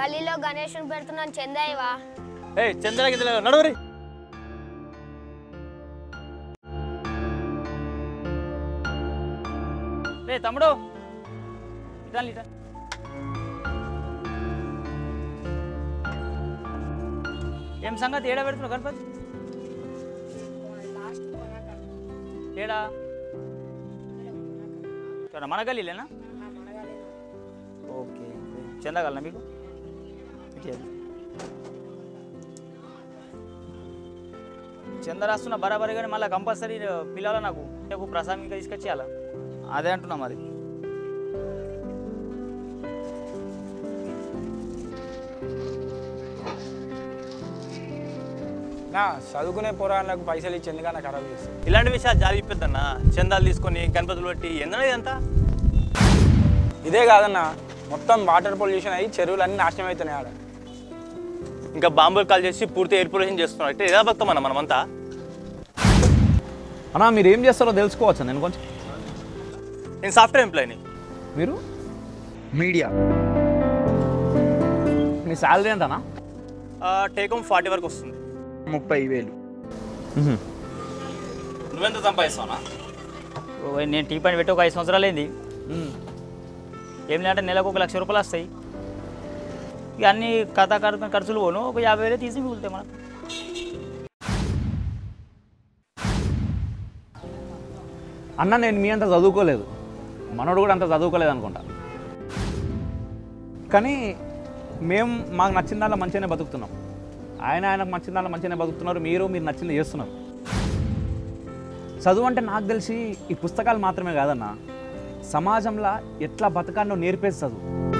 గల్లీలో గణేషుని పెడుతున్నాను చెందాయివా ఏ చంద్ర గింజల నడవరి రే తమ్ముడు ఇటా ఇటా ఏం సంగతి ఏడా పెడుతున్నావు గణపతి ఏడా ఇక్కడ మన గల్లీలేనా ఓకే చెందగలనా మీకు ఇటు ఇవ్వండి. చంద రాస్తున్న బరాబరి కానీ మళ్ళీ కంపల్సరీ పిల్లల నాకు రేపు ప్రసాదం ఇంకా తీసుకొచ్చేయాలా అదే అంటున్నా మరి నా చదువుకునే పోరాళ్ళకు పైసలు ఇచ్చి ఎందుకన్నా ఖరాబ్ చేస్తాను ఇలాంటి విషయాలు జాలి ఇప్పిద్దన్న చందాలు తీసుకొని గణపతులు పెట్టి ఎందుకంటే ఇదంతా ఇదే కాదన్న మొత్తం వాటర్ పొల్యూషన్ అయ్యి చెరువులన్నీ నాశనం అవుతున్నాయి ఆడ ఇంకా బాంబులు కాల్ చేసి పూర్తి ఎయిర్ పొల్యూషన్ చేస్తున్నాం అంటే ఎలా బతామన్న మనమంతా అన్నా మీరు ఏం చేస్తారో తెలుసుకోవచ్చా నేను కొంచెం నేను సాఫ్ట్వేర్ ఎంప్లాయీని మీరు మీడియా మీ శాలరీ ఎంతనా టేక్ హోమ్ ఫార్టీ వరకు వస్తుంది ముప్పై వేలు నువ్వెంత సంపాదిస్తావునా ఓ, నేను టీ పని పెట్టి ఒక ఐదు సంవత్సరాలు అయింది ఏం లేదంటే నెలకు ఒక లక్ష రూపాయలు వస్తాయి ఇక అన్ని కథ కథ ఖర్చులు పోను ఒక యాభై వేలే తీసి మిగులుతాయి మనకు అన్న నేను మీ అంత చదువుకోలేదు మనోడు కూడా అంత చదువుకోలేదు అనుకుంటా కానీ మేము మాకు నచ్చిన దాంట్లో మంచిగానే బతుకుతున్నాం ఆయన ఆయనకు నచ్చిన దాంట్లో మంచిగానే బతుకుతున్నారు మీరు మీరు నచ్చింది చేస్తున్నారు చదువు అంటే నాకు తెలిసి ఈ పుస్తకాలు మాత్రమే కాదన్న సమాజంలో ఎట్లా బతకాలో నేర్పేది చదువు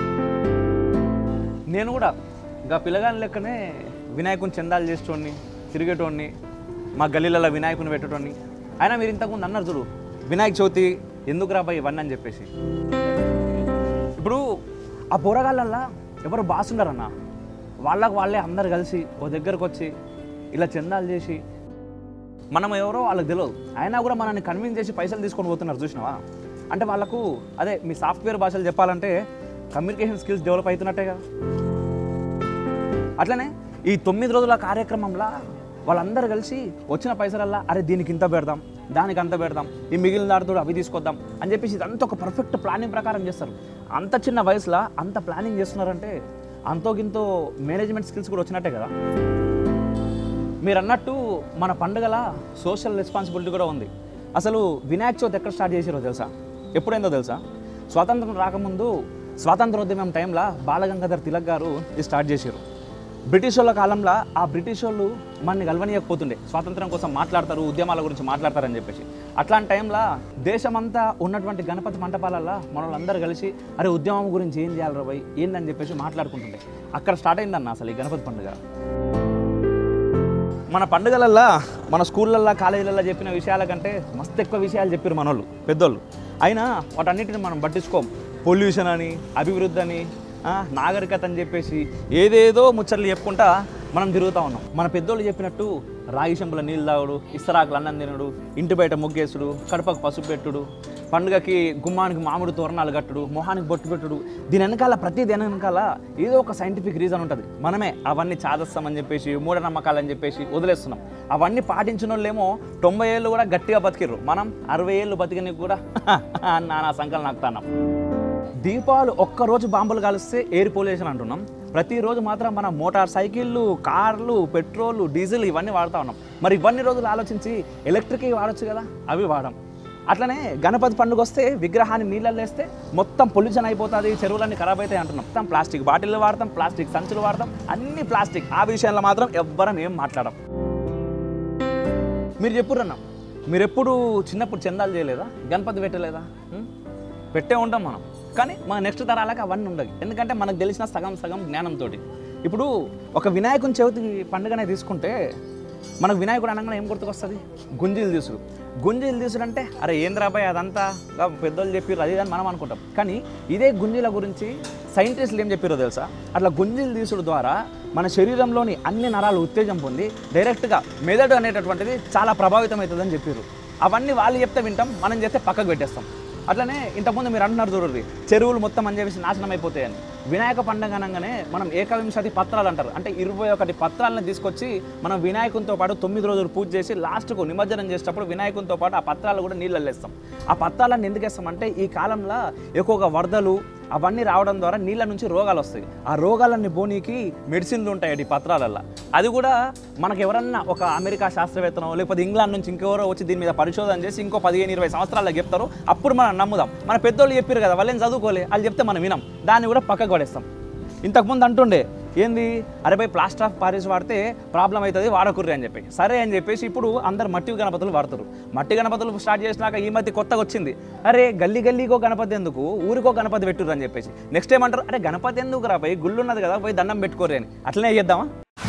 నేను కూడా ఇంకా పిల్లగాని లెక్కనే వినాయకుని చందాలు చేసేటోడిని తిరిగేటోడిని మా గల్లీలలో వినాయకుని పెట్టేటోడిని అయినా మీరు ఇంతకుముందు అన్నారు చూడు వినాయక చవితి ఎందుకు రాబాయి ఇవన్నీ అని చెప్పేసి ఇప్పుడు ఆ పోరగాళ్ళల్లా ఎవరు బాసుండరన్న వాళ్ళకు వాళ్ళే అందరు కలిసి ఓ దగ్గరకు వచ్చి ఇలా చందాలు చేసి మనం ఎవరో వాళ్ళకి తెలియదు అయినా కూడా మనల్ని కన్విన్స్ చేసి పైసలు తీసుకొని పోతున్నారు చూసినావా అంటే వాళ్ళకు అదే మీ సాఫ్ట్వేర్ భాషలు చెప్పాలంటే కమ్యూనికేషన్ స్కిల్స్ డెవలప్ అవుతున్నట్టే కదా అట్లనే ఈ తొమ్మిది రోజుల కార్యక్రమంలో వాళ్ళందరూ కలిసి వచ్చిన పైసలల్లా అరే దీనికి ఇంత పెడదాం దానికి అంత పెడదాం ఈ మిగిలిన దాడితో అవి తీసుకొద్దాం అని చెప్పేసి ఇదంతా ఒక పర్ఫెక్ట్ ప్లానింగ్ ప్రకారం చేస్తారు అంత చిన్న వయసులో అంత ప్లానింగ్ చేస్తున్నారంటే అంతో గింతో మేనేజ్మెంట్ స్కిల్స్ కూడా వచ్చినట్టే కదా మీరు అన్నట్టు మన పండుగల సోషల్ రెస్పాన్సిబిలిటీ కూడా ఉంది అసలు వినాయక చవితి ఎక్కడ స్టార్ట్ చేసారో తెలుసా ఎప్పుడైందో తెలుసా స్వాతంత్రం రాకముందు స్వాతంత్రోద్యమం టైంలో బాలగంగాధర్ తిలక్ గారు ఇది స్టార్ట్ చేశారు బ్రిటిష్ వాళ్ళ కాలంలో ఆ బ్రిటిష్ వాళ్ళు మనని కలవనీయకపోతుండే స్వాతంత్రం కోసం మాట్లాడతారు ఉద్యమాల గురించి మాట్లాడతారని చెప్పేసి అట్లాంటి టైంలో దేశమంతా ఉన్నటువంటి గణపతి మంటపాలల్లో మన వాళ్ళందరూ కలిసి అరే ఉద్యమం గురించి ఏం చేయాలి రాబోయ్ ఏందని చెప్పేసి మాట్లాడుకుంటుండే అక్కడ స్టార్ట్ అయిందన్న అసలు ఈ గణపతి పండుగ మన పండుగలల్లో మన స్కూళ్ళల్లో కాలేజీలలో చెప్పిన విషయాల కంటే మస్తు ఎక్కువ విషయాలు చెప్పారు మనోళ్ళు పెద్దోళ్ళు అయినా వాటన్నిటిని మనం పట్టించుకోం పొల్యూషన్ అని అభివృద్ధి అని ఆ, నాగరికత అని చెప్పేసి ఏదేదో ముచ్చట్లు చెప్పుకుంటా మనం తిరుగుతూ ఉన్నాం మన పెద్దోళ్ళు చెప్పినట్టు రాగి చెంబుల నీళ్ళు తాగుడు ఇస్తరాకులు అన్నం తినడు ఇంటి బయట ముగ్గేసుడు కడపకు పసుపు పెట్టుడు పండుగకి గుమ్మానికి మామిడి తోరణాలు కట్టుడు మొహానికి బొట్టు పెట్టుడు దీని వెనకాల ప్రతి దీని వెనకాల ఏదో ఒక సైంటిఫిక్ రీజన్ ఉంటుంది మనమే అవన్నీ చాదస్తామని చెప్పేసి మూఢనమ్మకాలని చెప్పేసి వదిలేస్తున్నాం అవన్నీ పాటించిన వాళ్ళేమో తొంభై ఏళ్ళు కూడా గట్టిగా బతికిర్రు మనం అరవై ఏళ్ళు బతికనికి కూడా నానా సంకలనం నాకుతున్నాం దీపావళి ఒక్కరోజు బాంబులు కాలిస్తే ఎయిర్ పొల్యూషన్ అంటున్నాం ప్రతిరోజు మాత్రం మనం మోటార్ సైకిళ్ళు కార్లు పెట్రోల్ డీజిల్ ఇవన్నీ వాడుతూ ఉన్నాం మరి ఇవన్నీ రోజులు ఆలోచించి ఎలక్ట్రిక్ వాడొచ్చు కదా అవి వాడం అట్లనే గణపతి పండుగ వస్తే విగ్రహాన్ని నీళ్ళల్లో వేస్తే మొత్తం పొల్యూషన్ అయిపోతుంది చెరువులన్నీ ఖరాబ్ అవుతాయి అంటున్నాం మొత్తం ప్లాస్టిక్ బాటిల్ వాడతాం ప్లాస్టిక్ సంచులు వాడతాం అన్ని ప్లాస్టిక్ ఆ విషయంలో మాత్రం ఎవ్వరం ఏం మాట్లాడం మీరు చెప్పురన్నా మీరు ఎప్పుడు చిన్నప్పుడు చందాలు చేయలేదా గణపతి పెట్టలేదా ఉం? పెట్టే ఉంటాం మనం కానీ మన నెక్స్ట్ తరాలకు అవన్నీ ఉండవు ఎందుకంటే మనకు తెలిసిన సగం సగం జ్ఞానంతో ఇప్పుడు ఒక వినాయకుని చవితి పండుగనే తీసుకుంటే మనకు వినాయకుడు అనగానే ఏం గుర్తుకొస్తుంది గుంజీలు తీసుడు గుంజీలు తీసుడు అంటే అరే ఏంద్రాబాయ్ అదంతా గా పెద్దోళ్ళు చెప్పారు అది ఇది అని మనం అనుకుంటాం కానీ ఇదే గుంజీల గురించి సైంటిస్టులు ఏం చెప్పారో తెలుసా అట్లా గుంజీలు తీసుడు ద్వారా మన శరీరంలోని అన్ని నరాలు ఉత్తేజం పొంది డైరెక్ట్గా మెదడు అనేటటువంటిది చాలా ప్రభావితం అవుతుందని చెప్పారు అవన్నీ వాళ్ళు చెప్తే వింటాం మనం చెప్తే పక్కకు పెట్టేస్తాం అట్లనే ఇంతకుముందు మీరు అంటున్నారు చూడండి చెరువులు మొత్తం అని చెప్పేసి నాశనం అయిపోతాయని వినాయక పండుగ అనగానే మనం ఏకవింశతి పత్రాలు అంటారు అంటే ఇరవై ఒకటి పత్రాలను తీసుకొచ్చి మనం వినాయకునితో పాటు తొమ్మిది రోజులు పూజ చేసి లాస్ట్కు నిమజ్జనం చేసేటప్పుడు వినాయకునితో పాటు ఆ పత్రాలు కూడా నీళ్ళల్లో వేస్తాం ఆ పత్రాలను ఎందుకు వేస్తామంటే ఈ కాలంలో ఎక్కువగా వరదలు అవన్నీ రావడం ద్వారా నీళ్ళ నుంచి రోగాలు వస్తాయి ఆ రోగాలన్నీ పోనీకి మెడిసిన్లు ఉంటాయి ఈ పత్రాలల్లో అది కూడా మనకు ఎవరన్నా ఒక అమెరికా శాస్త్రవేత్తనో లేకపోతే ఇంగ్లాండ్ నుంచి ఇంకెవరో వచ్చి దీని మీద పరిశోధన చేసి ఇంకో పదిహేను ఇరవై సంవత్సరాల్లో చెప్తారు అప్పుడు మనం నమ్ముదాం మన పెద్దోళ్ళు చెప్పారు కదా వాళ్ళేం చదువుకోలే వాళ్ళు చెప్తే మనం వినాం దాన్ని కూడా పక్కకు పడేస్తాం ఇంతకుముందు అంటుండే ఏంది అరే బై ప్లాస్టర్ ఆఫ్ పారిస్ వాడితే ప్రాబ్లం అవుతుంది వాడకుర్రి అని చెప్పి సరే అని చెప్పేసి ఇప్పుడు అందరు మట్టి గణపతులు వాడతారు మట్టి గణపతులు స్టార్ట్ చేసినాక ఈ మధ్య కొత్తగా వచ్చింది అరే గల్లీ గల్లీకో గణపతి ఎందుకు ఊరికో గణపతి పెట్టుర్రు అని చెప్పేసి నెక్స్ట్ ఏమంటారు అరే గణపతి ఎందుకు రా పోయి గుళ్ళు ఉన్నది కదా పోయి దండం పెట్టుకోరు అని అట్లనే చేద్దామా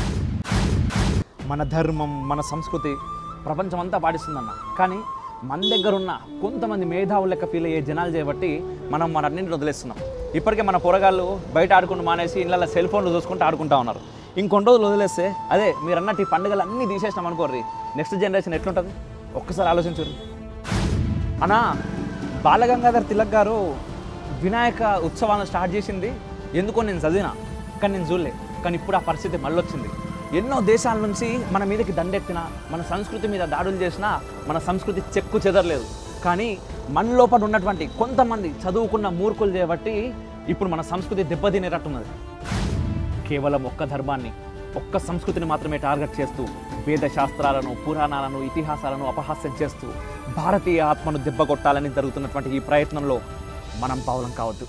మన ధర్మం మన సంస్కృతి ప్రపంచం అంతా పాటిస్తుందన్న కానీ మన దగ్గర ఉన్న కొంతమంది మేధావులు లెక్క ఫీల్ అయ్యే జనాలు చేయబట్టి మనం మన అన్నింటిని వదిలేస్తున్నాం ఇప్పటికే మన పొరగాళ్ళు బయట ఆడుకుంటూ మానేసి ఇళ్ళ సెల్ ఫోన్లు చూసుకుంటూ ఆడుకుంటా ఉన్నారు ఇంకొన్ని రోజులు వదిలేస్తే అదే మీరు అన్నట్టు ఈ పండుగలు అన్నీ తీసేసినాం అనుకోర్రి నెక్స్ట్ జనరేషన్ ఎట్లుంటుంది ఒక్కసారి ఆలోచించరు అన్నా బాలగంగాధర్ తిలక్ గారు వినాయక ఉత్సవాలను స్టార్ట్ చేసింది ఎందుకో నేను చదివినా కానీ నేను చూడలే కానీ ఇప్పుడు ఆ పరిస్థితి మళ్ళీ వచ్చింది ఎన్నో దేశాల నుంచి మన మీదకి దండెత్తిన మన సంస్కృతి మీద దాడులు చేసినా మన సంస్కృతి చెక్కు చెదరలేదు కానీ మన లోపల ఉన్నటువంటి కొంతమంది చదువుకున్న మూర్ఖులు చేయబట్టి ఇప్పుడు మన సంస్కృతి దెబ్బతినేటట్టున్నది కేవలం ఒక్క ధర్మాన్ని ఒక్క సంస్కృతిని మాత్రమే టార్గెట్ చేస్తూ వేద శాస్త్రాలను పురాణాలను ఇతిహాసాలను అపహాస్యం చేస్తూ భారతీయ ఆత్మను దెబ్బకొట్టాలని జరుగుతున్నటువంటి ఈ ప్రయత్నంలో మనం పావులం కావద్దు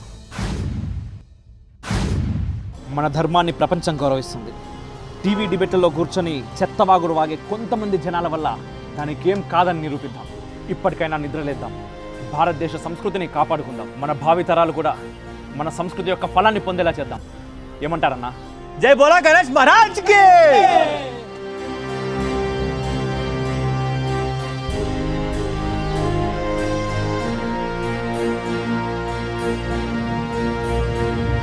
మన ధర్మాన్ని ప్రపంచం గౌరవిస్తుంది టీవీ డిబేట్లలో కూర్చొని చెత్తవాగుడు వాగే కొంతమంది జనాల వల్ల దానికి ఏం కాదని నిరూపిద్దాం ఇప్పటికైనా నిద్రలేద్దాం భారతదేశ సంస్కృతిని కాపాడుకుందాం మన భావితరాలు కూడా మన సంస్కృతి యొక్క ఫలాన్ని పొందేలా చేద్దాం ఏమంటారన్నా జై బోలా గణేష్ మహారాజ్ కి